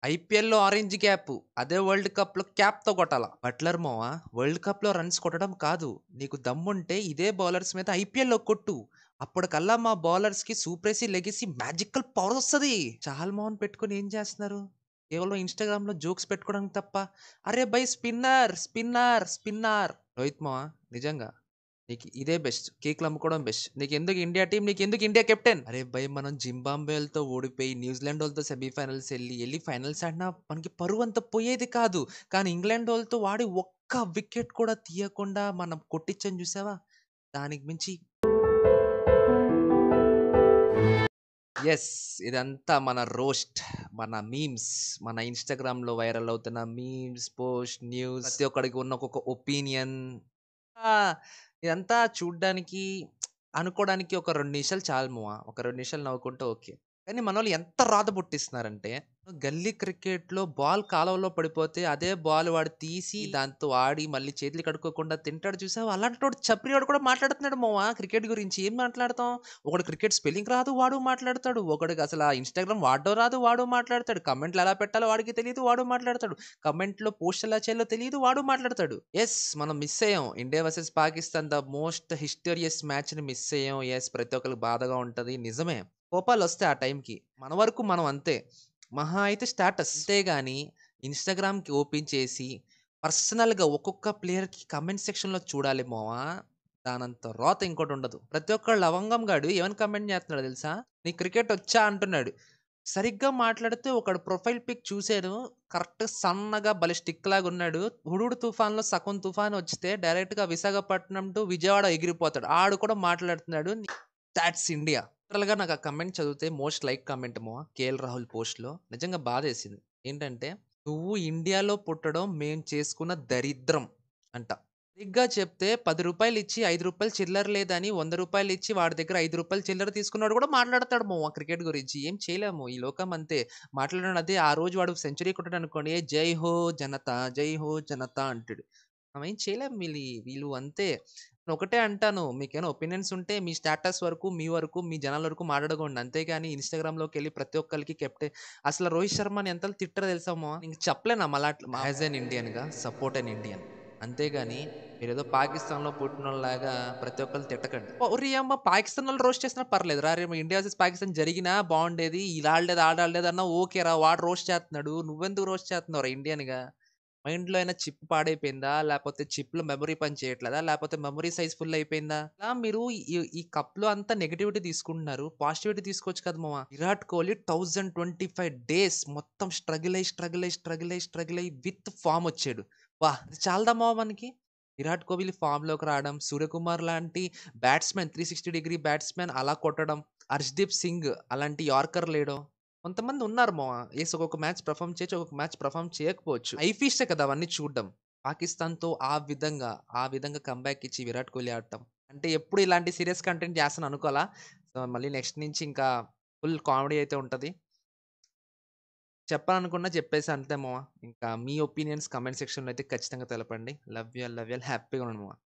ఐపీఎల్‌లో orange cap. అదే world కప్‌లో క్యాప్‌తో కొట్టాల. బట్లర్ మామ వరల్డ్ కప్‌లో రన్స్ కొట్టడం కాదు. నీకు దమ్ముంటే ఇదే బౌలర్స్ మీద ఐపీఎల్‌లో కొట్టు. అప్పటికల్లా మా బౌలర్స్‌కి సూపరేసి, లెగసీ మ్యాజికల్ పవర్ వస్తది. చాల్ మోహన్ పెట్టుకొని ఏం చేస్తున్నారు? కేవలం ఇన్‌స్టాగ్రామ్‌లో జోక్స్ పెట్టుకోవడానికి తప్ప. అరే భయ్ స్పిన్నర్, స్పిన్నర్, స్పిన్నర్. రోహిత్ మామ నిజంగా నీకు ఇదే బెస్ట్. కేకులు అమ్ముకోవడం బెస్ట్. నీకెందుకు ఇండియా టీమ్? నీకెందుకు ఇండియా కెప్టెన్? అరే భయ్ మనం జింబాబ్వే‌లతో ఓడిపోయి, న్యూజిలాండోళ్ళతో సెమీఫైనల్స్ ఎళ్లి, ఎళ్లి ఫైనల్స్ ఆడినా మనకి పరువంతా పోయేది కాదు. కానీ ఇంగ్లాండోళ్ళతో ఆడి ఒక్క వికెట్ కూడా తీయకుండా మనం కొట్టించాం చూసావా? దానికి మించి యెస్. ఇదంతా మన రోస్ట్, మన మీమ్స్, మన ఇన్‌స్టాగ్రామ్‌లో వైరల్ అవుతున్న మీమ్స్, పోస్ట్, న్యూస్ ప్రతి ఒక్కడికి ఉన్న ఒక్కొక్క ఒపీనియన్. ఆ! ఇదంతా చూడ్డానికి, అనుకోవడానికి ఒక 2 నిమిషాలు చాలు మామ. ఒక 2 నిమిషాలు నవ్వుకుంటే ఓకే. కానీ మనోళ్ళు ఎంత రాత పుట్టిస్తున్నారంటే, గల్లీ క్రికెట్‌లో బాల్ కాలువలో పడిపోతే అదే బాల్ వాడు తీసి దాంతో ఆడి మళ్ళీ చేతులు కడుక్కోకుండా తింటాడు చూసావా? అలాంటోడు చప్రిగాడు కూడా మాట్లాడుతున్నాడు మామ క్రికెట్ గురించి. ఏం మాట్లాడతాం? ఒకడు క్రికెట్ స్పెల్లింగ్ రాదు వాడు మాట్లాడతాడు. ఒకడికి అసల ఇన్‌స్టాగ్రామ్ వాడడం రాదు వాడు మాట్లాడతాడు. కామెంట్లు ఎలా పెట్టాలో వాడికి తెలీదు వాడు మాట్లాడతాడు. కామెంట్‌లో పోస్ట్ ఎలా చేయాలో తెలీదు వాడు మాట్లాడతాడు. యెస్. మనం మిస్ అయ్యాం. India versus Pakistan the most historious మ్యాచ్‌ని మిస్ అయ్యాం. యెస్. ప్రతి ఒక్కళ్ళకి బాధగా ఉంటది. నిజమే. కోపాలొస్తాయి ఆ టైంకి. మన వరకు మనం అంతే. మహా అయితే స్టేటస్. అంతేగాని ఇన్‌స్టాగ్రామ్‌కి ఓపెన్ చేసి పర్సనల్‌గా ఒక్కొక్క ప్లేయర్‌కి కామెంట్ సెక్షన్‌లో చూడాలి మామ. దానంత రోత ఇంకోటుండదు. ప్రతి ఒక్కడు లవంగం గాడు ఏమని కామెంట్ చేస్తున్నాడో తెలుసా? "నీకు క్రికెట్ వచ్చా?" అంటున్నాడు. సరిగ్గా మాట్లాడితే ఒకడు ప్రొఫైల్ పిక్ చూసాను. కరెక్ట్‌గా సన్నగా భలే స్టిక్‌లాగా ఉన్నాడు. 'హుడూడ్ తుఫాన్‌లో' సగం తుఫాన్ వస్తే డైరెక్ట్‌గా విశాఖపట్నం టు విజయవాడ ఎగిరిపోతాడు. ఆడు కూడా మాట్లాడుతున్నాడు. Thoughts India. లిటరల్‌గా నాకు ఆ కామెంట్ చదివితే మోస్ట్ లైక్ కామెంట్ మామ. కేఎల్ రాహుల్ పోస్ట్‌లో. నిజంగా బాధేసింది. ఏంటంటే, "నువ్వు ఇండియాలో పుట్టడం మేం చేసుకున్న దరిద్రం" అంట. సరిగ్గా చెప్తే రూ. 10 ఇచ్చి రూ. 5 చిల్లర లేదని రూ. 100 ఇచ్చి వాడి దగ్గర రూ. 5 చిల్లర తీసుకున్నోడు కూడా మాట్లాడతాడు మామ క్రికెట్ గురించి. ఏం చేయలేము. ఈ లోకం అంతే. మాట్లాడడం అదే ఆ రోజు వాడు సెంచరీ కొట్టాడనుకోండి, "జై హో జనతా, జై హో జనతా" అంటాడు. మనం ఏం చేయలేం వీళ్ళి వీళ్ళు అంతే. నేనొకటే అంటాను. మీకేమైనా ఒపీనియన్స్ ఉంటే మీ స్టేటస్ వరకు, మీ వరకు, మీ జనాల వరకు మాట్లాడుకోండి. అంతేగాని ఇన్‌స్టాగ్రామ్‌లోకెళ్ళి ప్రతి ఒక్కళ్ళకి కెప్టెన్ అసలు రోహిత్ శర్మని ఎంతలా తిట్టారో తెలుసా మామ? ఇంక చెప్పలేను మలాట్ల యాస్ ఎన్ ఇండియన్‌గా సపోర్ట్ ఎన్ ఇండియన్. అంతేగాని మీరేదో పాకిస్తాన్‌లో పుట్టినోళ్ళలాగా ప్రతి ఒక్కళ్ళని తిట్టకండి. ఓరియమ్మ! పాకిస్తానోళ్ళు రోస్ట్ చేసినా పర్లేదు. రా రేపు ఇండియా వర్సెస్ పాకిస్తాన్ జరిగినా బావుండేది. ఈళ్ళు ఆడలేదు, ఆడు ఆడలేదు అన్నా ఓకేరా వాడు రోస్ట్ చేస్తున్నాడు. నువ్వెందుకు రోస్ట్ చేస్తున్నావురా ఇండియన్‌గా? మైండ్‌లో ఏమైనా చిప్ పాడైపోయిందా? లేపోతే చిప్‌లో మెమరీ పని చేయట్లేదా? లేపోతే మెమరీ సైజ్ ఫుల్ అయిపోయిందా? ఇలా మీరు ఈ ఈ కప్‌లో అంతా నెగటివిటీ తీసుకుంటున్నారు. పాజిటివిటీ తీసుకోవచ్చు కదా మామ. విరాట్ కోహ్లీ 1025 డేస్ మొత్తం స్ట్రగుల్ అయ్యి, స్ట్రగుల్ అయ్యి, స్ట్రగుల్ అయ్యి, స్ట్రగుల్ అయ్యి విత్ ఫార్మ్ వచ్చాడు. వాహ్! అది చాలదా మామ మనకి? విరాట్ కోహ్లీ ఫార్మ్‌లోకి రావడం, సూర్యకుమార్ లాంటి బ్యాట్స్‌మెన్ 360 డిగ్రీ బ్యాట్స్‌మెన్ అలా కొట్టడం, హర్షదీప్ సింగ్ అలాంటి యార్కర్‌లేయడం. కొంతమంది ఉన్నారు మామ. యెస్ ఒక్కొక్క మ్యాచ్ పెర్ఫార్మ్ చేయొచ్చు. ఒక్కొక్క మ్యాచ్ పెర్ఫార్మ్ చేయకపోవచ్చు. ఐఫీస్టే కదా అవన్నీ చూడడం. పాకిస్తాన్‌తో ఆ విధంగా, ఆ విధంగా కమ్‌బ్యాక్ ఇచ్చి విరాట్ కోహ్లీ ఆడటం. అంటే ఎప్పుడు ఇలాంటి సీరియస్ కంటెంట్ చేస్తాను అనుకోలా. సో, మళ్ళీ నెక్స్ట్ నుంచి ఇంకా ఫుల్ కామెడీ అయితే ఉంటది. చెప్పాలనుకున్నా చెప్పేసా అంతే మామ. ఇంకా మీ ఒపీనియన్స్ కామెంట్ సెక్షన్‌లో అయితే ఖచ్చితంగా తెలపండి. Love you all, love you all. హ్యాపీగా ఉండండి మామ.